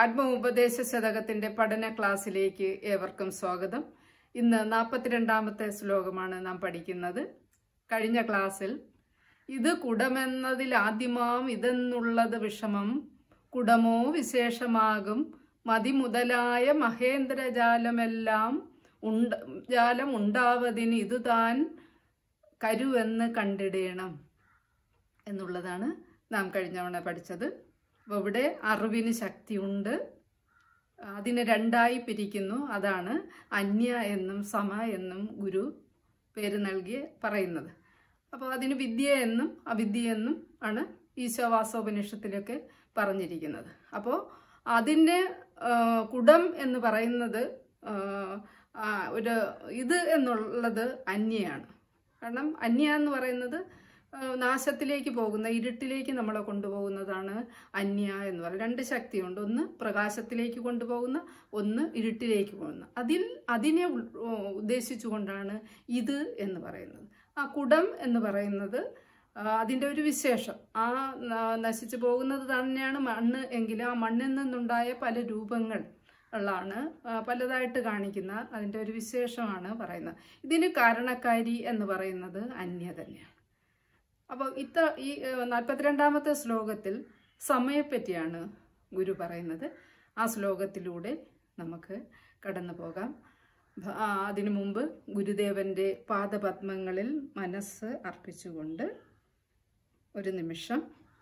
ആത്മോപദേശ ശതകത്തിന്റെ പഠന ക്ലാസ്സിലേക്ക് ഏവർക്കും സ്വാഗതം ഇന്ന് നാൽപ്പത്തിരണ്ടാമത്തെ ശ്ലോകമാണ് നാം പഠിക്കുന്നത് കഴിഞ്ഞ ക്ലാസ്സിൽ ഇത് കുടമെന്നതിൽ ആദ്യമാം ഇതെന്നുള്ളത് വിഷമം കുടമോ വിശേഷമാകും മതി മുതലായ മഹേന്ദ്രജാലമെല്ലാം ഉണ്ട ജാലം ഉണ്ടാവതിന് ഇത് താൻ കരുവെന്ന് കണ്ടിടേണം എന്നുള്ളതാണ് നാം കഴിഞ്ഞ തവണ പഠിച്ചത് അപ്പോൾ ഇവിടെ അറിവിന് ശക്തിയുണ്ട് അതിനെ രണ്ടായി പിരിക്കുന്നു അതാണ് അന്യ എന്നും സമ എന്നും ഗുരു പേര് നൽകി പറയുന്നത് അപ്പോൾ അതിന് വിദ്യ എന്നും അവിദ്യ എന്നും ആണ് ഈശോവാസോപനിഷത്തിലൊക്കെ പറഞ്ഞിരിക്കുന്നത് അപ്പോൾ അതിൻ്റെ ആ, കുടം എന്ന് പറയുന്നത് ആ, ആ, ഒരു ഇത് എന്നുള്ളത് അന്യയാണ് കാരണം അന്യ എന്ന് പറയുന്നത് ആ, നാശത്തിലേക്ക് പോകുന്ന ഇരുട്ടിലേക്ക് നമ്മളെ കൊണ്ടുപോകുന്നതാണ് അന്യ എന്ന് പറയുന്നത് രണ്ട് ശക്തിയുണ്ട് ഒന്ന് പ്രകാശത്തിലേക്ക് കൊണ്ടുപോകുന്ന ഒന്ന് ഇരുട്ടിലേക്ക് പോകുന്ന അതിൽ അതിനെ ഉൾ- ഉദ്ദേശിച്ചുകൊണ്ടാണ് ഇത് എന്ന് പറയുന്നത് ആ കുടം എന്ന് പറയുന്നത് ആ, അതിൻ്റെ ഒരു വിശേഷം ആ ന- നശിച്ചു പോകുന്നത് തന്നെയാണ് മണ്ണ് എങ്കിലും ആ മണ്ണിൽ നിന്നുണ്ടായ പല രൂപങ്ങൾ ഉള്ളതാണ് ആ, പലതായിട്ട് കാണിക്കുന്ന അതിൻ്റെ ഒരു വിശേഷമാണ് പറയുന്നത് ഇതിന് കാരണക്കാരി എന്ന് പറയുന്നത് അന്യ തന്നെയാണ് അപ്പോൾ ഇത്ത ഈ ഏഹ്, നാൽപ്പത്തിരണ്ടാമത്തെ ശ്ലോകത്തിൽ സമയപ്പറ്റിയാണ് ഗുരു പറയുന്നത് ആ ശ്ലോകത്തിലൂടെ നമുക്ക് കടന്നു പോകാം ഭ- ആ, അതിനു മുമ്പ് ഗുരുദേവന്റെ പാദപത്മങ്ങളിൽ മനസ്സ് അർപ്പിച്ചുകൊണ്ട് ഒരു നിമിഷം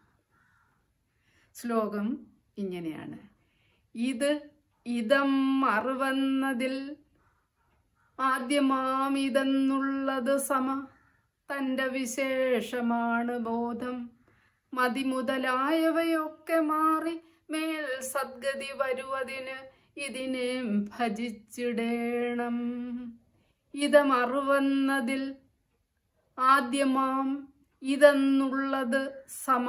ശ്ലോകം ഇങ്ങനെയാണ് ഇത് ഇതം അറിവന്നതിൽ ആദ്യമാം ഇതെന്നുള്ളത് സമ തൻ്റെ വിശേഷമാണ് ബോധം മതി മുതലായവയൊക്കെ മാറി മേൽ സദ്ഗതി വരുവതിന് ഇതിനെ ഭജിച്ചിടേണം ഇതമറിവന്നതിൽ ആദ്യമാം ഇതെന്നുള്ളത് സമ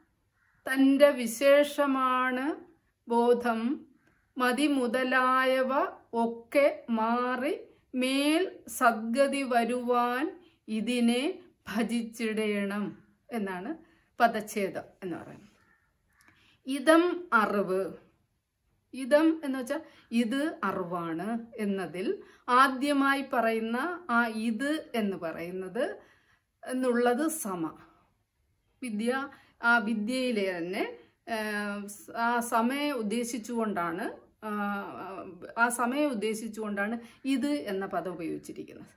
തൻ്റെ വിശേഷമാണ് ബോധം മതി മുതലായവ ഒക്കെ മാറി മേൽ സദ്ഗതി വരുവാൻ ഇതിനെ ഭജിച്ചിടേണം എന്നാണ് പദച്ഛേദം എന്ന് പറയുന്നത് ഇതം അറിവ് ഇതം എന്ന് വെച്ചാൽ ഇത് അറിവാണ് എന്നതിൽ ആദ്യമായി പറയുന്ന ആ ഇത് എന്ന് പറയുന്നത് എന്നുള്ളത് സമ വിദ്യ ആ വിദ്യയിലെ തന്നെ ആ, ആ സമയം ഉദ്ദേശിച്ചുകൊണ്ടാണ് ആ, ആ സമയം ഉദ്ദേശിച്ചുകൊണ്ടാണ് ഇത് എന്ന പദം ഉപയോഗിച്ചിരിക്കുന്നത്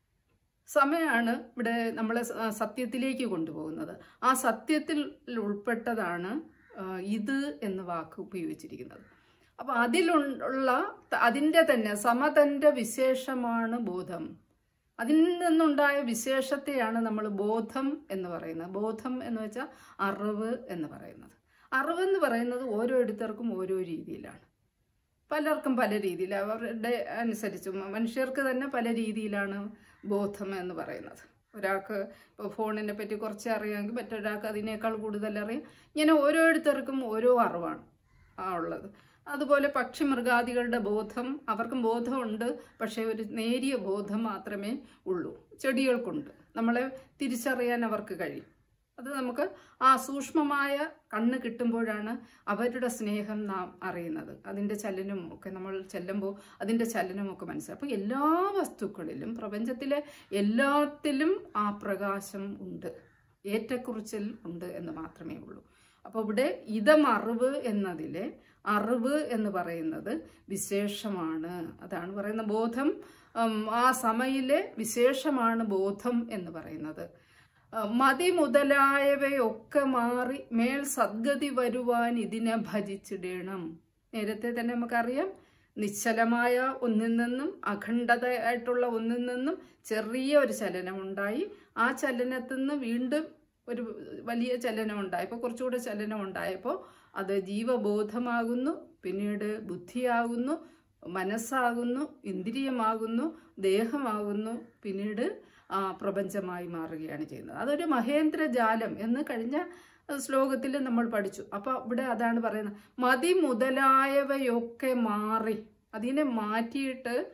സമയമാണ് ഇവിടെ നമ്മളെ സ- സത്യത്തിലേക്ക് കൊണ്ടുപോകുന്നത് ആ സത്യത്തിൽ ഉൾപ്പെട്ടതാണ് ആ, ഇത് എന്ന വാക്ക് ഉപയോഗിച്ചിരിക്കുന്നത് അപ്പൊ അതിലുള്ള അതിൻ്റെ തന്നെ സമതന്റെ വിശേഷമാണ് ബോധം അതിൽ നിന്നുണ്ടായ വിശേഷത്തെയാണ് നമ്മൾ ബോധം എന്ന് പറയുന്നത് ബോധം എന്ന് വെച്ചാൽ അറിവ് എന്ന് പറയുന്നത് അറിവ് എന്ന് പറയുന്നത് ഓരോരുത്തർക്കും ഓരോ രീതിയിലാണ് പലർക്കും പല രീതിയിൽ അവരുടെ അനുസരിച്ച് മനുഷ്യർക്ക് തന്നെ പല രീതിയിലാണ് ബോധം എന്ന് പറയുന്നത് ഒരാൾക്ക് ഇപ്പോൾ ഫോണിനെ പറ്റി കുറച്ച് അറിയാമെങ്കിൽ മറ്റൊരാൾക്ക് അതിനേക്കാൾ കൂടുതൽ അറിയാം ഇങ്ങനെ ഓരോരുത്തർക്കും ഓരോ അറിവാണ് ആ ഉള്ളത് അതുപോലെ പക്ഷി മൃഗാദികളുടെ ബോധം അവർക്കും ബോധമുണ്ട് പക്ഷേ ഒരു നേരിയ ബോധം മാത്രമേ ഉള്ളൂ ചെടികൾക്കുണ്ട് നമ്മളെ തിരിച്ചറിയാൻ അവർക്ക് കഴിയും അത് നമുക്ക് ആ സൂക്ഷ്മമായ കണ്ണ് കിട്ടുമ്പോഴാണ് അവരുടെ സ്നേഹം നാം അറിയുന്നത് അതിൻ്റെ ചലനം ഒക്കെ നമ്മൾ ചെല്ലുമ്പോൾ അതിൻ്റെ ചലനമൊക്കെ മനസ്സിലാവും അപ്പോൾ എല്ലാ വസ്തുക്കളിലും പ്രപഞ്ചത്തിലെ എല്ലാത്തിലും ആ പ്രകാശം ഉണ്ട് ഏറ്റക്കുറിച്ചിൽ ഉണ്ട് എന്ന് മാത്രമേ ഉള്ളൂ അപ്പോൾ ഇവിടെ ഇതം അറിവ് എന്നതിലെ അറിവ് എന്ന് പറയുന്നത് വിശേഷമാണ് അതാണ് പറയുന്നത് ബോധം ഉം, ആ സമയിലെ വിശേഷമാണ് ബോധം എന്ന് പറയുന്നത് ആ, മതി മുതലായവയൊക്കെ മാറി മേൽ സദ്ഗതി വരുവാൻ ഇതിനെ ഭജിച്ചിടണം നേരത്തെ തന്നെ നമുക്കറിയാം നിശ്ചലമായ ഒന്നിൽ നിന്നും അഖണ്ഡതയായിട്ടുള്ള ഒന്നിൽ നിന്നും ചെറിയ ഒരു ചലനമുണ്ടായി ആ ചലനത്തിൽ നിന്ന് വീണ്ടും ഒരു വലിയ ചലനം ഉണ്ടായപ്പോൾ കുറച്ചുകൂടെ ചലനം ഉണ്ടായപ്പോൾ അത് ജീവബോധമാകുന്നു പിന്നീട് ബുദ്ധിയാകുന്നു മനസ്സാകുന്നു ഇന്ദ്രിയമാകുന്നു ദേഹമാകുന്നു പിന്നീട് ആ പ്രപഞ്ചമായി മാറുകയാണ് ചെയ്യുന്നത് അതൊരു മഹേന്ദ്രജാലം എന്ന് കഴിഞ്ഞ ശ്ലോകത്തിൽ നമ്മൾ പഠിച്ചു അപ്പോൾ ഇവിടെ അതാണ് പറയുന്നത് മതി മുതലായവയൊക്കെ മാറി അതിനെ മാറ്റിയിട്ട്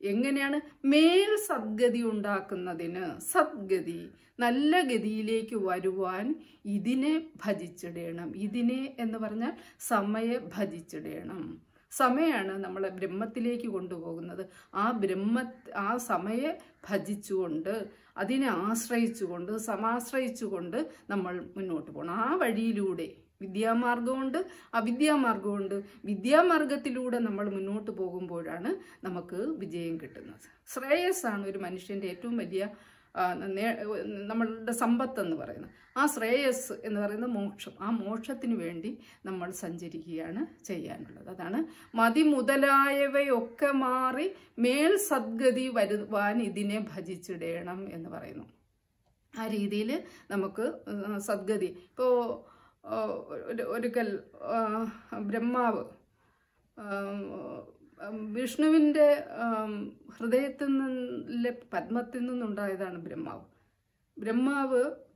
എങ്ങനെയാണ് മേൽ സദ്ഗതി ഉണ്ടാക്കുന്നതിന് സദ്ഗതി നല്ല ഗതിയിലേക്ക് വരുവാൻ ഇതിനെ ഭജിച്ചിടണം ഇതിനെ എന്ന് പറഞ്ഞാൽ സമയെ ഭജിച്ചിടണം സമയാണ് നമ്മളെ ബ്രഹ്മത്തിലേക്ക് കൊണ്ടുപോകുന്നത് ആ ബ്രഹ്മ ആ സമയെ ഭജിച്ചുകൊണ്ട് അതിനെ ആശ്രയിച്ചുകൊണ്ട് സമാശ്രയിച്ചുകൊണ്ട് നമ്മൾ മുന്നോട്ട് പോകണം ആ വഴിയിലൂടെ വിദ്യാമാർഗമുണ്ട് അവിദ്യാമാർഗമുണ്ട് വിദ്യാമാർഗത്തിലൂടെ നമ്മൾ മുന്നോട്ട് പോകുമ്പോഴാണ് നമുക്ക് വിജയം കിട്ടുന്നത് ശ്രേയസ്സാണ് ഒരു മനുഷ്യൻ്റെ ഏറ്റവും വലിയ ആ, നേ- നമ്മളുടെ സമ്പത്ത് എന്ന് പറയുന്നത് ആ ശ്രേയസ് എന്ന് പറയുന്ന മോക്ഷം ആ മോക്ഷത്തിന് വേണ്ടി നമ്മൾ സഞ്ചരിക്കുകയാണ് ചെയ്യാനുള്ളത് അതാണ് മതി മുതലായവയൊക്കെ മാറി മേൽ സദ്ഗതി വരുവാൻ ഇതിനെ ഭജിച്ചിടണം എന്ന് പറയുന്നു ആ രീതിയിൽ നമുക്ക് ഉം, സദ്ഗതി ഇപ്പോൾ ഒരു ഒരിക്കൽ ആ, ബ്രഹ്മാവ് ആം, ഉം, വിഷ്ണുവിൻ്റെ ആം, ഹൃദയത്തിൽ നിന്നിലെ പത്മത്തിൽ നിന്നുണ്ടായതാണ് ബ്രഹ്മാവ് ബ്രഹ്മാവ്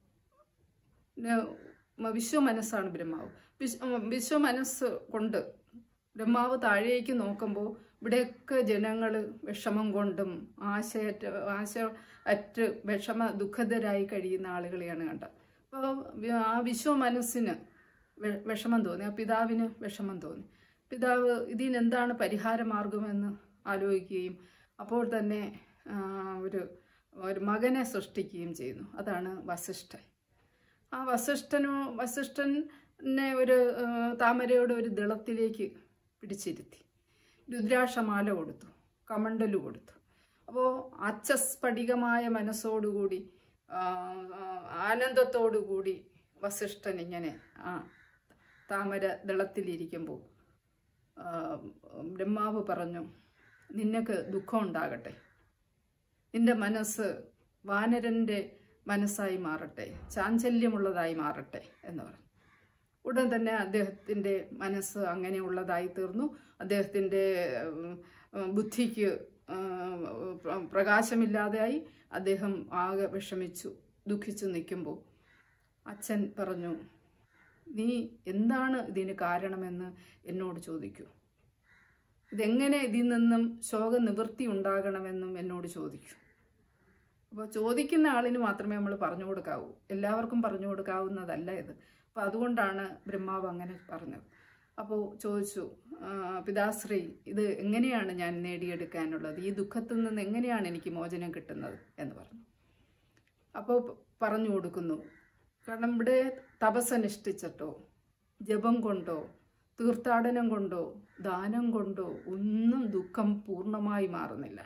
ന്- വിശ്വമനസ്സാണ് ബ്രഹ്മാവ് വിശ്വ വിശ്വമനസ്സ് കൊണ്ട് ബ്രഹ്മാവ് താഴേക്ക് നോക്കുമ്പോൾ ഇവിടെയൊക്കെ ജനങ്ങൾ വിഷമം കൊണ്ടും ആശയറ്റ ആശ അറ്റ് വിഷമ ദുഃഖിതരായി കഴിയുന്ന ആളുകളെയാണ് കണ്ടത് അപ്പോൾ ആ വിശ്വമനസ്സിന് വെ- വിഷമം തോന്നി ആ പിതാവിന് വിഷമം തോന്നി പിതാവ് ഇതിനെന്താണ് പരിഹാര മാർഗമെന്ന് ആലോചിക്കുകയും അപ്പോൾ തന്നെ ആ, ഒരു ഒരു മകനെ സൃഷ്ടിക്കുകയും ചെയ്യുന്നു അതാണ് വസിഷ്ഠൻ ആ വസിഷ്ഠനോ വസിഷ്ഠനെ ഒരു ആ, താമരയുടെ ഒരു ദളത്തിലേക്ക് പിടിച്ചിരുത്തി രുദ്രാക്ഷമാല കൊടുത്തു കമണ്ടല് കൊടുത്തു അപ്പോൾ അച്ചസ്ഫടികമായ മനസ്സോടുകൂടി ആ, ആ, ആനന്ദത്തോടുകൂടി വസിഷ്ഠൻ ഇങ്ങനെ ആ താമര ദളത്തിലിരിക്കുമ്പോൾ ആ, ബ്രഹ്മാവ് പറഞ്ഞു നിനക്ക് ദുഃഖം ഉണ്ടാകട്ടെ നിന്റെ മനസ്സ് വാനരന്റെ മനസ്സായി മാറട്ടെ ചാഞ്ചല്യമുള്ളതായി മാറട്ടെ എന്ന് പറഞ്ഞു ഉടൻ തന്നെ അദ്ദേഹത്തിൻ്റെ മനസ്സ് അങ്ങനെയുള്ളതായി തീർന്നു അദ്ദേഹത്തിൻ്റെ ഉം, ഉം, ബുദ്ധിക്ക് ഉം, പ്ര- പ്രകാശമില്ലാതെയായി അദ്ദേഹം ആകെ വിഷമിച്ചു ദുഃഖിച്ചു നിൽക്കുമ്പോൾ അച്ഛൻ പറഞ്ഞു നീ എന്താണ് ഇതിന് കാരണമെന്ന് എന്നോട് ചോദിക്കൂ ഇതെങ്ങനെ ഇതിൽ നിന്നും ശോകനിവൃത്തി ഉണ്ടാകണമെന്നും എന്നോട് ചോദിക്കൂ അപ്പോൾ ചോദിക്കുന്ന ആളിന് മാത്രമേ നമ്മൾ പറഞ്ഞു കൊടുക്കാവൂ എല്ലാവർക്കും പറഞ്ഞു കൊടുക്കാവുന്നതല്ല ഇത് അപ്പോൾ അതുകൊണ്ടാണ് ബ്രഹ്മാവ് അങ്ങനെ പറഞ്ഞത് അപ്പോൾ ചോദിച്ചു "ആ, പിതാശ്രീ ഇത് എങ്ങനെയാണ് ഞാൻ നേടിയെടുക്കാനുള്ളത് ഈ ദുഃഖത്തിൽ നിന്ന് എങ്ങനെയാണ് എനിക്ക് മോചനം കിട്ടുന്നത് എന്ന് പറഞ്ഞു അപ്പോൾ പറഞ്ഞു കൊടുക്കുന്നു കാരണം ഇവിടെ തപസ്സനുഷ്ഠിച്ചിട്ടോ ജപം കൊണ്ടോ തീർത്ഥാടനം കൊണ്ടോ ദാനം കൊണ്ടോ ഒന്നും ദുഃഖം പൂർണ്ണമായി മാറുന്നില്ല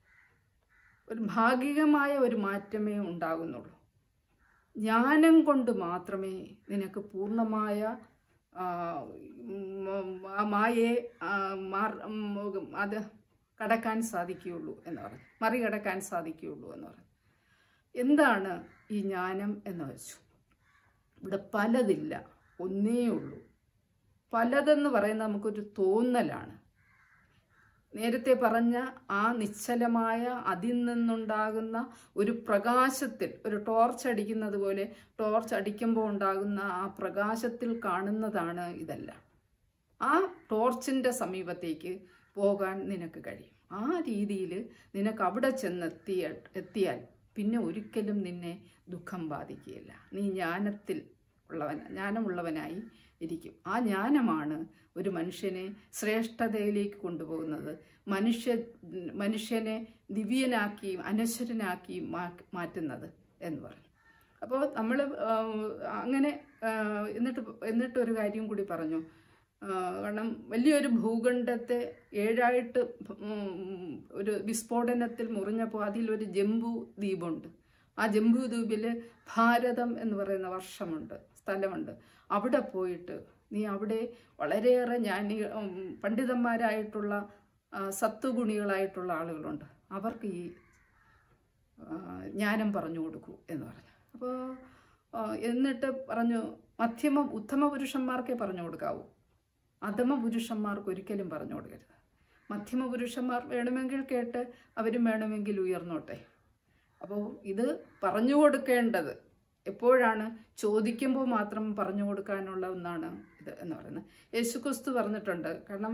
ഒരു ഭാഗികമായ ഒരു മാറ്റമേ ഉണ്ടാകുന്നുള്ളൂ ജ്ഞാനം കൊണ്ട് മാത്രമേ നിനക്ക് പൂർണ്ണമായ ആ, ഉം, ആ മായയെ ആ, മാർ- ഉം, അത് കടക്കാൻ സാധിക്കുകയുള്ളൂ എന്ന് പറഞ്ഞു മറികടക്കാൻ സാധിക്കുകയുള്ളൂ എന്ന് പറഞ്ഞു എന്താണ് ഈ ജ്ഞാനം എന്ന് വെച്ചു ഇവിടെ പലതില്ല ഒന്നേ ഉള്ളൂ പലതെന്ന് പറയുന്നത് നമുക്കൊരു തോന്നലാണ് നേരത്തെ പറഞ്ഞ ആ നിശ്ചലമായ അതിൽ നിന്നുണ്ടാകുന്ന ഒരു പ്രകാശത്തിൽ ഒരു ടോർച്ച് അടിക്കുന്നത് പോലെ ടോർച്ച് അടിക്കുമ്പോൾ ഉണ്ടാകുന്ന ആ പ്രകാശത്തിൽ കാണുന്നതാണ് ഇതെല്ലാം ആ ടോർച്ചിൻ്റെ സമീപത്തേക്ക് പോകാൻ നിനക്ക് കഴിയും ആ രീതിയിൽ നിനക്ക് അവിടെ ചെന്നെത്തിയ എത്തിയാൽ പിന്നെ ഒരിക്കലും നിന്നെ ദുഃഖം ബാധിക്കുകയില്ല നീ ജ്ഞാനത്തിൽ ഉള്ളവൻ ജ്ഞാനമുള്ളവനായി ഇരിക്കും ആ ജ്ഞാനമാണ് ഒരു മനുഷ്യനെ ശ്രേഷ്ഠതയിലേക്ക് കൊണ്ടുപോകുന്നത് മനുഷ്യ മനുഷ്യനെ ദിവ്യനാക്കി അനശ്വരനാക്കി മാ- മാറ്റുന്നത് എന്ന് പറഞ്ഞു അപ്പോൾ നമ്മൾ അങ്ങനെ ആ, എന്നിട്ട് എന്നിട്ട് ഒരു കാര്യം കൂടി പറഞ്ഞു ആ, കാരണം വലിയൊരു ഭൂഖണ്ഡത്തെ ഏഴായിട്ട് ഉം, ഒരു വിസ്ഫോടനത്തിൽ മുറിഞ്ഞപ്പോൾ അതിലൊരു ജംബു ദ്വീപുണ്ട് ആ ജംബു ദ്വീപിൽ ഭാരതം എന്ന് പറയുന്ന വർഷമുണ്ട് സ്ഥലമുണ്ട് അവിടെ പോയിട്ട് നീ അവിടെ വളരെയേറെ ജ്ഞാനി ഉം, പണ്ഡിതന്മാരായിട്ടുള്ള ആ, സത്വഗുണികളായിട്ടുള്ള ആളുകളുണ്ട് അവർക്ക് ഈ ആ, ജ്ഞാനം പറഞ്ഞു കൊടുക്കൂ എന്ന് പറഞ്ഞു അപ്പോൾ എന്നിട്ട് പറഞ്ഞു മധ്യമ ഉത്തമ പുരുഷന്മാർക്കേ പറഞ്ഞു കൊടുക്കാവൂ അധമ പുരുഷന്മാർക്ക് ഒരിക്കലും പറഞ്ഞു കൊടുക്കരുത് മധ്യമ പുരുഷന്മാർ വേണമെങ്കിൽ കേട്ട് അവരും വേണമെങ്കിൽ ഉയർന്നോട്ടെ അപ്പോൾ ഇത് പറഞ്ഞു കൊടുക്കേണ്ടത് എപ്പോഴാണ് ചോദിക്കുമ്പോൾ മാത്രം പറഞ്ഞു കൊടുക്കാനുള്ള ഒന്നാണ് ഇത് എന്ന് പറയുന്നത് യേശുക്രിസ്തു പറഞ്ഞിട്ടുണ്ട് കാരണം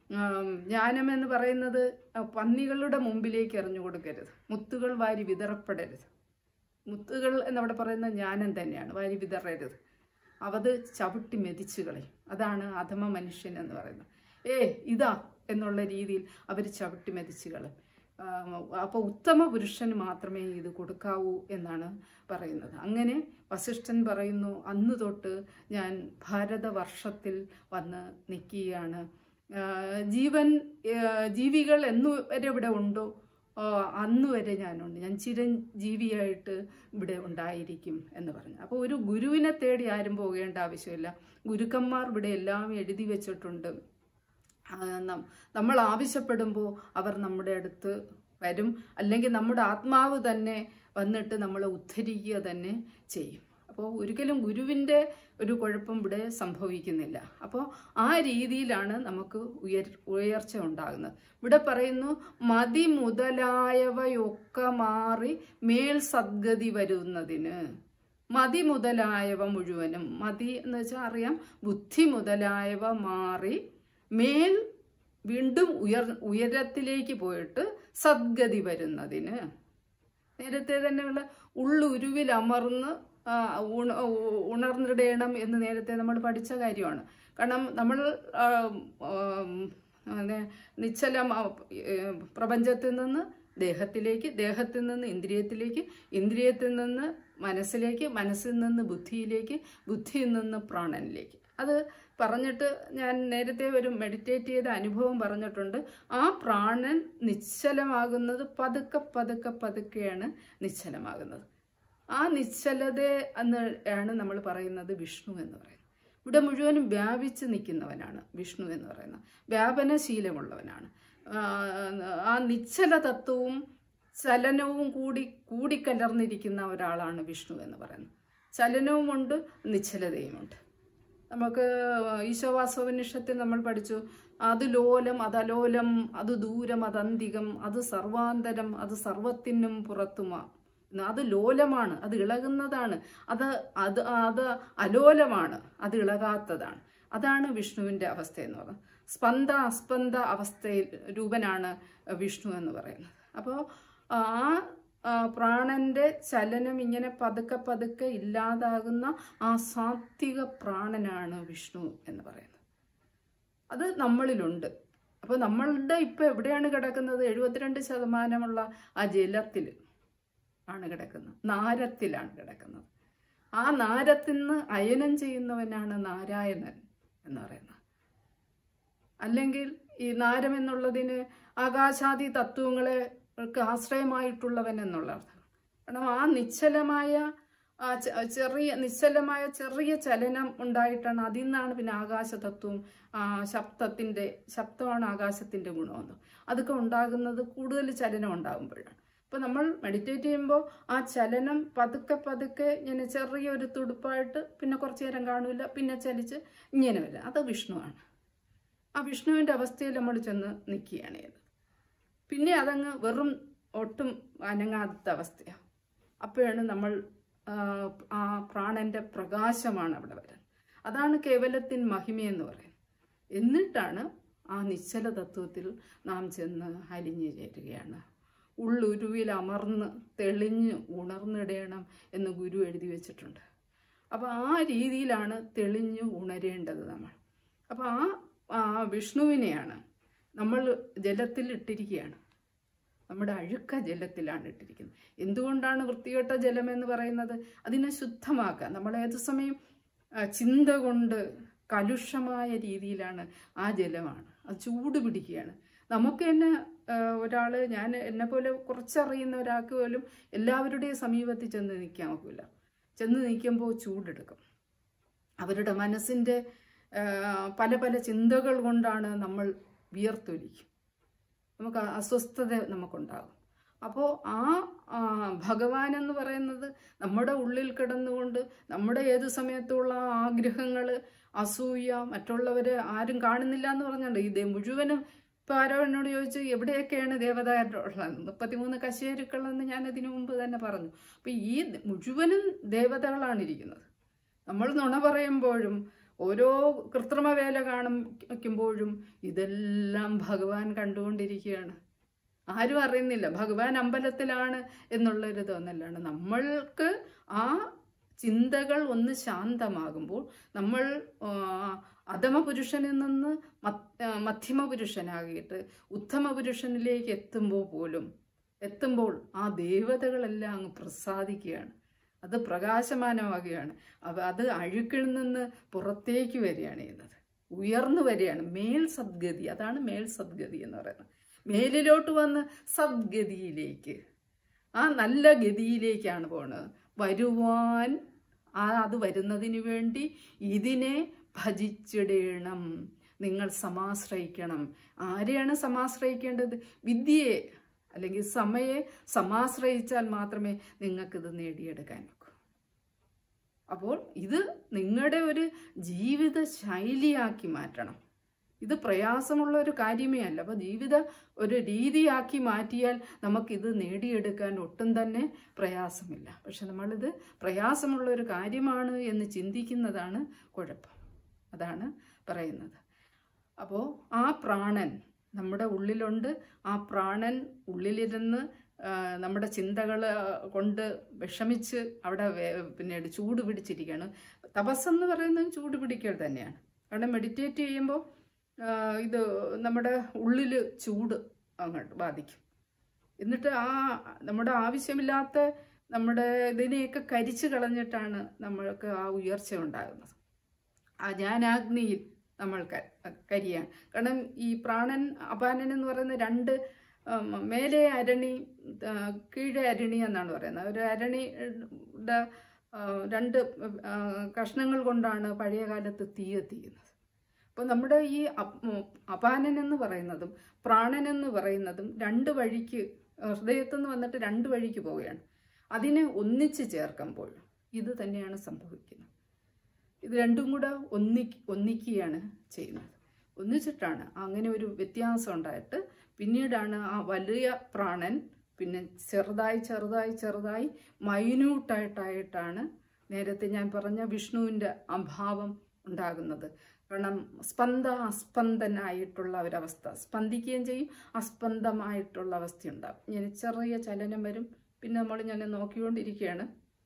ആം, ജ്ഞാനം എന്ന് പറയുന്നത് ആ, പന്നികളുടെ മുമ്പിലേക്ക് എറിഞ്ഞു കൊടുക്കരുത് മുത്തുകൾ വാരി വിതറപ്പെടരുത് മുത്തുകൾ എന്നവിടെ പറയുന്ന ജ്ഞാനം തന്നെയാണ് വാരി വിതറരുത് അവത് ചവിട്ടി മെതിച്ചു കളയും അതാണ് അധമ മനുഷ്യൻ എന്ന് പറയുന്നത് ഏ ഇതാ എന്നുള്ള രീതിയിൽ അവർ ചവിട്ടി മെതിച്ചു കളയും അപ്പോൾ ഉത്തമ പുരുഷന് മാത്രമേ ഇത് കൊടുക്കാവൂ എന്നാണ് പറയുന്നത് അങ്ങനെ വസിഷ്ഠൻ പറയുന്നു അന്ന് തൊട്ട് ഞാൻ ഭാരതവർഷത്തിൽ വന്ന് നിൽക്കുകയാണ് ആ, ജീവൻ ആ, ജീവികൾ എന്നു വരെ ഇവിടെ ഉണ്ടോ ആ, അന്ന് വരെ ഞാനുണ്ട് ഞാൻ ചിരഞ്ജീവിയായിട്ട് ഇവിടെ ഉണ്ടായിരിക്കും എന്ന് പറഞ്ഞു അപ്പോൾ ഒരു ഗുരുവിനെ തേടി ആരും പോകേണ്ട ആവശ്യമില്ല ഗുരുക്കന്മാർ ഇവിടെ എല്ലാം എഴുതി വെച്ചിട്ടുണ്ട് ആ, നം- നമ്മൾ ആവശ്യപ്പെടുമ്പോൾ അവർ നമ്മുടെ അടുത്ത് വരും അല്ലെങ്കിൽ നമ്മുടെ ആത്മാവ് തന്നെ വന്നിട്ട് നമ്മളെ ഉദ്ധരിക്കുക തന്നെ ചെയ്യും അപ്പോൾ ഒരിക്കലും ഗുരുവിൻ്റെ ഒരു കുഴപ്പം ഇവിടെ സംഭവിക്കുന്നില്ല അപ്പോൾ ആ രീതിയിലാണ് നമുക്ക് ഉയർ ഉയർച്ച ഉണ്ടാകുന്നത് ഇവിടെ പറയുന്നു മതി മുതലായവയൊക്കെ മാറി മേൽ സദ്ഗതി വരുന്നതിന് മതി മുതലായവ മുഴുവനും മതി എന്ന് വെച്ചാൽ അറിയാം ബുദ്ധി മുതലായവ മാറി മേൽ വീണ്ടും ഉയർ ഉയരത്തിലേക്ക് പോയിട്ട് സദ്ഗതി വരുന്നതിന് നേരത്തെ തന്നെയുള്ള ഉള്ളുരുവിൽ അമർന്ന് ആ, ഉണ- ഉ- ഉണർന്നിടണം എന്ന് നേരത്തെ നമ്മൾ പഠിച്ച കാര്യമാണ് കാരണം നമ്മൾ ആ, ആം, അതെ, നിശ്ചലം ആ, ഏ, പ്രപഞ്ചത്തിൽ നിന്ന് ദേഹത്തിലേക്ക് ദേഹത്തിൽ നിന്ന് ഇന്ദ്രിയത്തിലേക്ക് ഇന്ദ്രിയത്തിൽ നിന്ന് മനസ്സിലേക്ക് മനസ്സിൽ നിന്ന് ബുദ്ധിയിലേക്ക് ബുദ്ധിയിൽ നിന്ന് പ്രാണനിലേക്ക് അത് പറഞ്ഞിട്ട് ഞാൻ നേരത്തെ ഒരു മെഡിറ്റേറ്റ് ചെയ്ത അനുഭവം പറഞ്ഞിട്ടുണ്ട് ആ പ്രാണൻ നിശ്ചലമാകുന്നത് പതുക്കെ പതുക്കെ പതുക്കെയാണ് നിശ്ചലമാകുന്നത് ആ നിശ്ചലത എന്ന് ആണ് നമ്മൾ പറയുന്നത് വിഷ്ണു എന്ന് പറയുന്നത് ഇവിടെ മുഴുവനും വ്യാപിച്ച് നിൽക്കുന്നവനാണ് വിഷ്ണു എന്ന് പറയുന്നത് വ്യാപനശീലമുള്ളവനാണ് ആ, ആ നിശ്ചല തത്വവും ചലനവും കൂടി കൂടിക്കലർന്നിരിക്കുന്ന ഒരാളാണ് വിഷ്ണു എന്ന് പറയുന്നത് ചലനവുമുണ്ട് നിശ്ചലതയുമുണ്ട് നമുക്ക് ഈശോവാസോപനിഷത്തിൽ നമ്മൾ പഠിച്ചു അത് ലോലം അതലോലം അത് ദൂരം അതന്തികം അത് സർവാന്തരം അത് സർവത്തിനും പുറത്തുമാ അത് ലോലമാണ് അത് ഇളകുന്നതാണ് അത് അത് അത് അലോലമാണ് അത് ഇളകാത്തതാണ് അതാണ് വിഷ്ണുവിൻ്റെ അവസ്ഥ എന്ന് പറയുന്നത് സ്പന്ദ അസ്പന്ദ അവസ്ഥയിൽ രൂപനാണ് വിഷ്ണു എന്ന് പറയുന്നത് അപ്പോൾ ആ ആ, പ്രാണന്റെ ചലനം ഇങ്ങനെ പതുക്കെ പതുക്കെ ഇല്ലാതാകുന്ന ആ സാത്വിക പ്രാണനാണ് വിഷ്ണു എന്ന് പറയുന്നത് അത് നമ്മളിലുണ്ട് അപ്പോൾ നമ്മളുടെ ഇപ്പം എവിടെയാണ് കിടക്കുന്നത് എഴുപത്തിരണ്ട് ശതമാനമുള്ള ആ ജലത്തിൽ ആണ് കിടക്കുന്നത് നാരത്തിലാണ് കിടക്കുന്നത് ആ നാരത്തിൽ നിന്ന് അയനം ചെയ്യുന്നവനാണ് നാരായണൻ എന്ന് പറയുന്നത് അല്ലെങ്കിൽ ഈ നാരം എന്നുള്ളതിന് ആകാശാദി തത്വങ്ങളെ ക്ക് ആശ്രയമായിട്ടുള്ളവൻ എന്നുള്ള അർത്ഥം കാരണം ആ നിശ്ചലമായ ആ ചെ- ചെറിയ നിശ്ചലമായ ചെറിയ ചലനം ഉണ്ടായിട്ടാണ് അതിൽ നിന്നാണ് പിന്നെ ആകാശതത്വം ആ ശബ്ദത്തിൻ്റെ ശബ്ദമാണ് ആകാശത്തിൻ്റെ ഗുണമെന്ന് അതൊക്കെ ഉണ്ടാകുന്നത് കൂടുതൽ ചലനം ഉണ്ടാകുമ്പോഴാണ് അപ്പോൾ നമ്മൾ മെഡിറ്റേറ്റ് ചെയ്യുമ്പോൾ ആ ചലനം പതുക്കെ പതുക്കെ ഇങ്ങനെ ചെറിയൊരു തുടുപ്പായിട്ട് പിന്നെ കുറച്ച് നേരം കാണില്ല പിന്നെ ചലിച്ച് ഇങ്ങനെ വരിക അത് വിഷ്ണുവാണ് ആ വിഷ്ണുവിൻ്റെ അവസ്ഥയിൽ നമ്മൾ ചെന്ന് നിൽക്കുകയാണ് ചെയ്തത് പിന്നെ അതങ്ങ് വെറും ഒട്ടും അനങ്ങാത്ത അവസ്ഥയാണ് അപ്പോഴാണ് നമ്മൾ ആ, ആ പ്രാണന്റെ പ്രകാശമാണ് അവിടെ വരുന്നത് അതാണ് കേവലത്തിൻ മഹിമയെന്ന് പറയുന്നത് എന്നിട്ടാണ് ആ നിശ്ചല തത്വത്തിൽ നാം ചെന്ന് അലിഞ്ഞു ചേരുകയാണ് ഉള്ളുരുവിൽ അമർന്ന് തെളിഞ്ഞ് ഉണർന്നിടണം എന്ന് ഗുരു എഴുതി വെച്ചിട്ടുണ്ട് അപ്പോൾ ആ രീതിയിലാണ് തെളിഞ്ഞ് ഉണരേണ്ടത് നമ്മൾ അപ്പോൾ ആ ആ വിഷ്ണുവിനെയാണ് നമ്മൾ ജലത്തിൽ ഇട്ടിരിക്കുകയാണ് നമ്മുടെ അഴുക്ക ജലത്തിലാണ് ഇട്ടിരിക്കുന്നത് എന്തുകൊണ്ടാണ് വൃത്തികെട്ട ജലം എന്ന് പറയുന്നത് അതിനെ ശുദ്ധമാക്കുക നമ്മൾ ഏത് സമയം ആ, ചിന്ത കൊണ്ട് കലുഷമായ രീതിയിലാണ് ആ ജലമാണ് അത് ചൂട് പിടിക്കുകയാണ് നമുക്ക് തന്നെ ഒരാൾ ഞാൻ എന്നെ പോലെ കുറച്ചറിയുന്ന ഒരാൾക്ക് പോലും എല്ലാവരുടെയും സമീപത്തിൽ ചെന്ന് നിൽക്കാൻ ഒക്കില്ല ചെന്ന് നിൽക്കുമ്പോൾ ചൂടെടുക്കും അവരുടെ മനസ്സിൻ്റെ ആ, പല പല ചിന്തകൾ കൊണ്ടാണ് നമ്മൾ വിയർത്തൊലിക്കും നമുക്ക് അസ്വസ്ഥത നമുക്കുണ്ടാകും അപ്പോൾ ആ ആ, ഭഗവാൻ എന്ന് പറയുന്നത് നമ്മുടെ ഉള്ളിൽ കിടന്നുകൊണ്ട് നമ്മുടെ ഏത് സമയത്തുള്ള ആഗ്രഹങ്ങൾ അസൂയ മറ്റുള്ളവരെ ആരും കാണുന്നില്ല എന്ന് പറഞ്ഞുകൊണ്ട് ഇത് മുഴുവനും ഇപ്പം ആരോ എന്നോട് ചോദിച്ചു എവിടെയൊക്കെയാണ് ദേവതകളുള്ളത് മുപ്പത്തിമൂന്ന് കശേരുക്കളെന്ന് ഞാൻ അതിനു മുമ്പ് തന്നെ പറഞ്ഞു അപ്പം ഈ മുഴുവനും ദേവതകളാണ് ഇരിക്കുന്നത് നമ്മൾ നുണ പറയുമ്പോഴും ഓരോ കൃത്രിമ വേല കാണിക്കുമ്പോഴും ഇതെല്ലാം ഭഗവാൻ കണ്ടുകൊണ്ടിരിക്കുകയാണ് ആരും അറിയുന്നില്ല ഭഗവാൻ അമ്പലത്തിലാണ് എന്നുള്ളൊരു തോന്നലാണ് നമ്മൾക്ക് ആ ചിന്തകൾ ഒന്ന് ശാന്തമാകുമ്പോൾ നമ്മൾ ആ, അധമ പുരുഷനിൽ നിന്ന് മത്- ആ, മധ്യമ പുരുഷനാകിയിട്ട് ഉത്തമ പുരുഷനിലേക്ക് എത്തുമ്പോൾ പോലും എത്തുമ്പോൾ ആ ദേവതകളെല്ലാം അങ്ങ് പ്രസാദിക്കുകയാണ് അത് പ്രകാശമാനമാകുകയാണ് അവ അത് അഴുക്കിൽ നിന്ന് പുറത്തേക്ക് വരികയാണ് ചെയ്യുന്നത് ഉയർന്നു വരികയാണ് മേൽ സദ്ഗതി അതാണ് മേൽ സദ്ഗതി എന്ന് പറയുന്നത് മേലിലോട്ട് വന്ന് സദ്ഗതിയിലേക്ക് ആ നല്ല ഗതിയിലേക്കാണ് പോണത് വരുവാൻ ആ അത് വരുന്നതിന് വേണ്ടി ഇതിനെ ഭജിച്ചിടണം നിങ്ങൾ സമാശ്രയിക്കണം ആരെയാണ് സമാശ്രയിക്കേണ്ടത് വിദ്യയെ അല്ലെങ്കിൽ സമയെ സമാശ്രയിച്ചാൽ മാത്രമേ നിങ്ങൾക്കിത് നേടിയെടുക്കാൻ ഒക്കൂ അപ്പോൾ ഇത് നിങ്ങളുടെ ഒരു ജീവിത ശൈലിയാക്കി മാറ്റണം ഇത് പ്രയാസമുള്ള ഒരു കാര്യമേ അല്ല അപ്പോൾ ജീവിത ഒരു രീതിയാക്കി മാറ്റിയാൽ നമുക്കിത് നേടിയെടുക്കാൻ ഒട്ടും തന്നെ പ്രയാസമില്ല പക്ഷെ നമ്മളിത് പ്രയാസമുള്ള ഒരു കാര്യമാണ് എന്ന് ചിന്തിക്കുന്നതാണ് കുഴപ്പം അതാണ് പറയുന്നത് അപ്പോൾ ആ പ്രാണൻ നമ്മുടെ ഉള്ളിലുണ്ട് ആ പ്രാണൻ ഉള്ളിലിരുന്ന് ആ, നമ്മുടെ ചിന്തകൾ കൊണ്ട് വിഷമിച്ച് അവിടെ വേ- പിന്നീട് ചൂട് പിടിച്ചിരിക്കുകയാണ് തപസ്സെന്ന് പറയുന്നത് ചൂട് പിടിക്കൽ തന്നെയാണ് കാരണം മെഡിറ്റേറ്റ് ചെയ്യുമ്പോൾ ആ, ഇത് നമ്മുടെ ഉള്ളിൽ ചൂട് അങ്ങോട്ട് ബാധിക്കും എന്നിട്ട് ആ നമ്മുടെ ആവശ്യമില്ലാത്ത നമ്മുടെ ഇതിനെയൊക്കെ കരിച്ചു കളഞ്ഞിട്ടാണ് നമ്മൾക്ക് ആ ഉയർച്ച ഉണ്ടാകുന്നത് ആ ജ്ഞാനാഗ്നിയിൽ നമ്മൾ ക- കരിയാണ് കാരണം ഈ പ്രാണൻ അപാനൻ എന്ന് പറയുന്ന രണ്ട് ഉം, മേലെ അരണി ആ, കീഴെ അരണി എന്നാണ് പറയുന്നത് ഒരു അരണിയുടെ ആ, രണ്ട് ആ, കഷ്ണങ്ങൾ കൊണ്ടാണ് പഴയ കാലത്ത് തീ എത്തിക്കുന്നത് അപ്പോൾ നമ്മുടെ ഈ അപ്- ഉം, അപാനൻ എന്ന് പറയുന്നതും പ്രാണൻ എന്ന് പറയുന്നതും രണ്ട് വഴിക്ക് ഹൃദയത്തു നിന്ന് വന്നിട്ട് രണ്ട് വഴിക്ക് പോവുകയാണ് അതിനെ ഒന്നിച്ച് ചേർക്കുമ്പോൾ ഇത് തന്നെയാണ് സംഭവിക്കുന്നത് ഇത് രണ്ടും കൂടെ ഒന്നി ഒന്നിക്കുകയാണ് ചെയ്യുന്നത് ഒന്നിച്ചിട്ടാണ് അങ്ങനെ ഒരു വ്യത്യാസം ഉണ്ടായിട്ട് പിന്നീടാണ് ആ വലിയ പ്രാണൻ പിന്നെ ചെറുതായി ചെറുതായി ചെറുതായി മൈന്യൂട്ടായിട്ടായിട്ടാണ് നേരത്തെ ഞാൻ പറഞ്ഞ വിഷ്ണുവിൻ്റെ അഭാവം ഉണ്ടാകുന്നത് കാരണം സ്പന്ദ അസ്പന്ദനായിട്ടുള്ള ഒരവസ്ഥ സ്പന്ദിക്കുകയും ചെയ്യും അസ്പന്ദമായിട്ടുള്ള അവസ്ഥയുണ്ടാകും ഇങ്ങനെ ചെറിയ ചലനം വരും പിന്നെ നമ്മൾ ഞാൻ നോക്കിക്കൊണ്ടിരിക്കുകയാണ്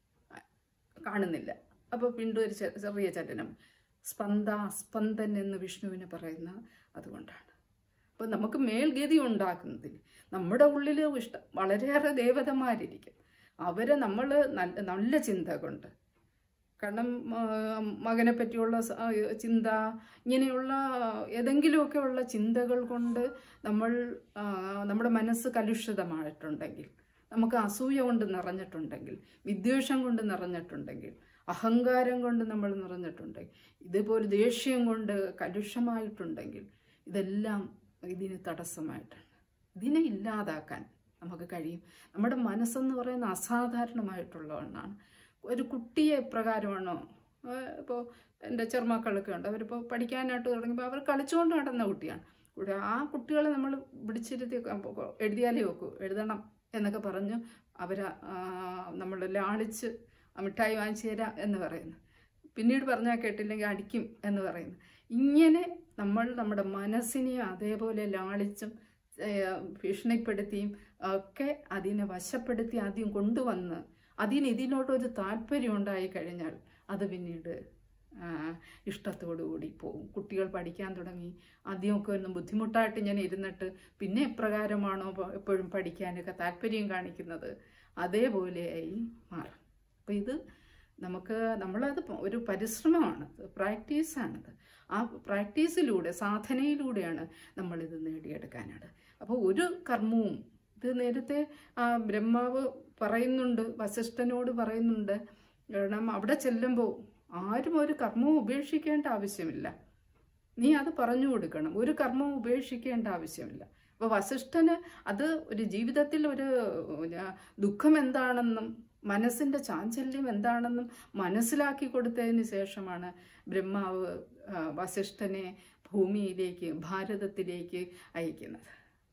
കാണുന്നില്ല അപ്പോൾ വീണ്ടും ഒരു ചെ- ചെറിയ ചലനം സ്പന്ദ സ്പന്ദൻ എന്ന് വിഷ്ണുവിന് പറയുന്ന അതുകൊണ്ടാണ് അപ്പോൾ നമുക്ക് മേൽഗതി ഉണ്ടാക്കുന്നതിന് നമ്മുടെ ഉള്ളിൽ ഇഷ്ടം വളരെയേറെ ദേവതമാരിരിക്കും അവരെ നമ്മൾ നല്ല നല്ല ചിന്ത കൊണ്ട് കാരണം ആ, മകനെ പറ്റിയുള്ള സ- ആ, ചിന്ത ഇങ്ങനെയുള്ള ഏതെങ്കിലുമൊക്കെ ഉള്ള ചിന്തകൾ കൊണ്ട് നമ്മൾ ആ, നമ്മുടെ മനസ്സ് കലുഷിതമായിട്ടുണ്ടെങ്കിൽ നമുക്ക് അസൂയ കൊണ്ട് നിറഞ്ഞിട്ടുണ്ടെങ്കിൽ വിദ്വേഷം കൊണ്ട് നിറഞ്ഞിട്ടുണ്ടെങ്കിൽ അഹങ്കാരം കൊണ്ട് നമ്മൾ നിറഞ്ഞിട്ടുണ്ടെങ്കിൽ ഇതേപോലെ ദേഷ്യം കൊണ്ട് കലുഷമായിട്ടുണ്ടെങ്കിൽ ഇതെല്ലാം ഇതിന് തടസ്സമായിട്ടാണ് ഇതിനെ ഇല്ലാതാക്കാൻ നമുക്ക് കഴിയും നമ്മുടെ മനസ്സെന്ന് പറയുന്ന അസാധാരണമായിട്ടുള്ള ഒന്നാണ് ഒരു കുട്ടിയെ എപ്രകാരമാണോ ഇപ്പോൾ എൻ്റെ ചെറുമക്കളൊക്കെ ഉണ്ട് അവരിപ്പോൾ പഠിക്കാനായിട്ട് തുടങ്ങിയപ്പോൾ അവർ കളിച്ചുകൊണ്ട് നടന്ന കുട്ടിയാണ് ഇവിടെ ആ കുട്ടികളെ നമ്മൾ പിടിച്ചിരുത്തി എഴുതിയാലേ വെക്കൂ എഴുതണം എന്നൊക്കെ പറഞ്ഞു അവരെ നമ്മൾ ലാളിച്ച് മിഠായി വാങ്ങിച്ചു തരാം എന്ന് പറയുന്നു പിന്നീട് പറഞ്ഞാൽ കേട്ടില്ലെങ്കിൽ അടിക്കും എന്ന് പറയുന്നു ഇങ്ങനെ നമ്മൾ നമ്മുടെ മനസ്സിനെ അതേപോലെ ലാളിച്ചും ഏഹ്, ഭീഷണിപ്പെടുത്തിയും ഒക്കെ അതിനെ വശപ്പെടുത്തി ആദ്യം കൊണ്ടുവന്ന് അതിന് ഇതിനോടൊരു താല്പര്യം ഉണ്ടായി കഴിഞ്ഞാൽ അത് പിന്നീട് ആ, ഇഷ്ടത്തോടു കൂടി പോകും കുട്ടികൾ പഠിക്കാൻ തുടങ്ങി ആദ്യമൊക്കെ ഒന്ന് ബുദ്ധിമുട്ടായിട്ട് ഞാൻ ഇരുന്നിട്ട് പിന്നെ എപ്രകാരമാണോ പ- എപ്പോഴും പഠിക്കാനൊക്കെ താല്പര്യം കാണിക്കുന്നത് അതേപോലെയായി മാറും അപ്പോൾ ഇത് നമുക്ക് നമ്മളത് പ- ഒരു പരിശ്രമമാണ് പ്രാക്ടീസാണിത് ആ പ്രാക്ടീസിലൂടെ സാധനയിലൂടെയാണ് നമ്മളിത് നേടിയെടുക്കാനാണ് അപ്പോൾ ഒരു കർമ്മവും ഇത് നേരത്തെ ആ ബ്രഹ്മാവ് പറയുന്നുണ്ട് വസിഷ്ഠനോട് പറയുന്നുണ്ട് കാരണം അവിടെ ചെല്ലുമ്പോൾ ആരും ഒരു കർമ്മവും ഉപേക്ഷിക്കേണ്ട ആവശ്യമില്ല നീ അത് പറഞ്ഞു കൊടുക്കണം ഒരു കർമ്മവും ഉപേക്ഷിക്കേണ്ട ആവശ്യമില്ല അപ്പോൾ വസിഷ്ഠന് അത് ഒരു ജീവിതത്തിൽ ഒരു ഒരു ദുഃഖം എന്താണെന്നും മനസ്സിൻ്റെ ചാഞ്ചല്യം എന്താണെന്നും മനസ്സിലാക്കി കൊടുത്തതിന് ശേഷമാണ് ബ്രഹ്മാവ് ആ, വസിഷ്ഠനെ ഭൂമിയിലേക്ക് ഭാരതത്തിലേക്ക് അയക്കുന്നത്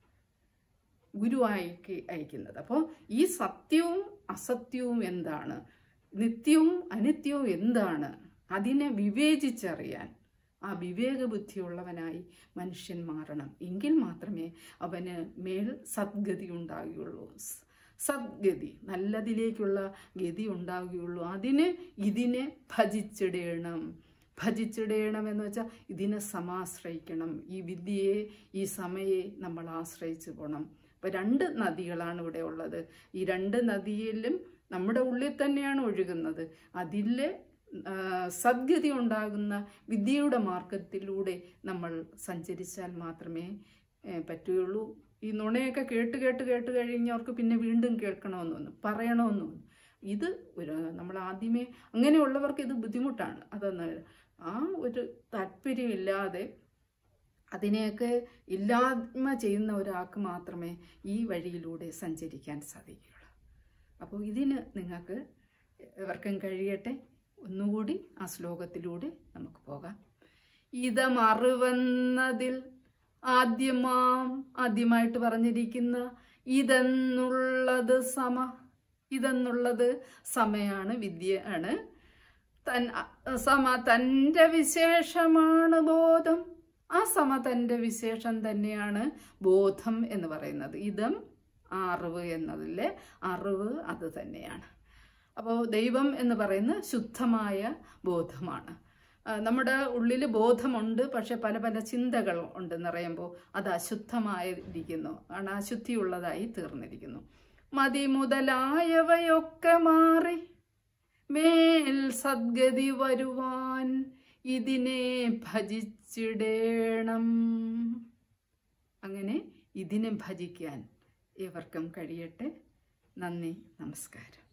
ഗുരുവായിക്ക് അയക്കുന്നത് അപ്പോൾ ഈ സത്യവും അസത്യവും എന്താണ് നിത്യവും അനിത്യവും എന്താണ് അതിനെ വിവേചിച്ചറിയാൻ ആ വിവേകബുദ്ധിയുള്ളവനായി മനുഷ്യൻ മാറണം എങ്കിൽ മാത്രമേ അവന് മേൽ സദ്ഗതി ഉണ്ടാകുകയുള്ളൂ സ് സദ്ഗതി നല്ലതിലേക്കുള്ള ഗതി ഉണ്ടാകുകയുള്ളൂ അതിന് ഇതിനെ ഭജിച്ചിടേണം ഭജിച്ചിടേണം എന്ന് വെച്ചാൽ ഇതിനെ സമാശ്രയിക്കണം ഈ വിദ്യയെ ഈ സമയെ നമ്മൾ ആശ്രയിച്ചു പോകണം ഇപ്പം രണ്ട് നദികളാണ് ഇവിടെ ഉള്ളത് ഈ രണ്ട് നദിയിലും നമ്മുടെ ഉള്ളിൽ തന്നെയാണ് ഒഴുകുന്നത് അതിലെ ആ, സദ്ഗതി ഉണ്ടാകുന്ന വിദ്യയുടെ മാർഗത്തിലൂടെ നമ്മൾ സഞ്ചരിച്ചാൽ മാത്രമേ ഏ, പറ്റുകയുള്ളൂ ഈ നുണയൊക്കെ കേട്ട് കേട്ട് കേട്ട് കഴിഞ്ഞവർക്ക് പിന്നെ വീണ്ടും കേൾക്കണമെന്നൊന്നും പറയണമെന്നൊന്നും ഇത് ഒരു നമ്മൾ ആദ്യമേ അങ്ങനെയുള്ളവർക്ക് ഇത് ബുദ്ധിമുട്ടാണ് അതൊന്ന് ആ ഒരു താല്പര്യമില്ലാതെ അതിനെയൊക്കെ ഇല്ലായ്മ ചെയ്യുന്ന ഒരാൾക്ക് മാത്രമേ ഈ വഴിയിലൂടെ സഞ്ചരിക്കാൻ സാധിക്കുകയുള്ളൂ അപ്പോൾ ഇതിന് നിങ്ങൾക്ക് എവർക്കും കഴിയട്ടെ ഒന്നുകൂടി ആ ശ്ലോകത്തിലൂടെ നമുക്ക് പോകാം ഇതമറിവെന്നതിൽ ആദ്യമാം ആദ്യമായിട്ട് പറഞ്ഞിരിക്കുന്ന ഇതെന്നുള്ളത് സമ ഇതെന്നുള്ളത് സമയാണ് വിദ്യയാണ് തൻ സമ തൻ്റെ വിശേഷമാണ് ബോധം ആ സമ തൻ്റെ വിശേഷം തന്നെയാണ് ബോധം എന്ന് പറയുന്നത് ഇതം അറിവ് എന്നതിലെ അറിവ് അത് തന്നെയാണ് അപ്പോൾ ദൈവം എന്ന് പറയുന്ന ശുദ്ധമായ ബോധമാണ് ആ, നമ്മുടെ ഉള്ളിൽ ബോധമുണ്ട് പക്ഷെ പല പല ചിന്തകൾ ഉണ്ടെന്ന് പറയുമ്പോൾ അത് അശുദ്ധമായിരിക്കുന്നു ആണ് അശുദ്ധിയുള്ളതായി തീർന്നിരിക്കുന്നു മതി മുതലായവയൊക്കെ മാറി മേൽ സദ്ഗതി വരുവാൻ ഇതിനെ ഭജിച്ചിടേണം അങ്ങനെ ഇതിനെ ഭജിക്കാൻ ഏവർക്കും കഴിയട്ടെ നന്ദി നമസ്കാരം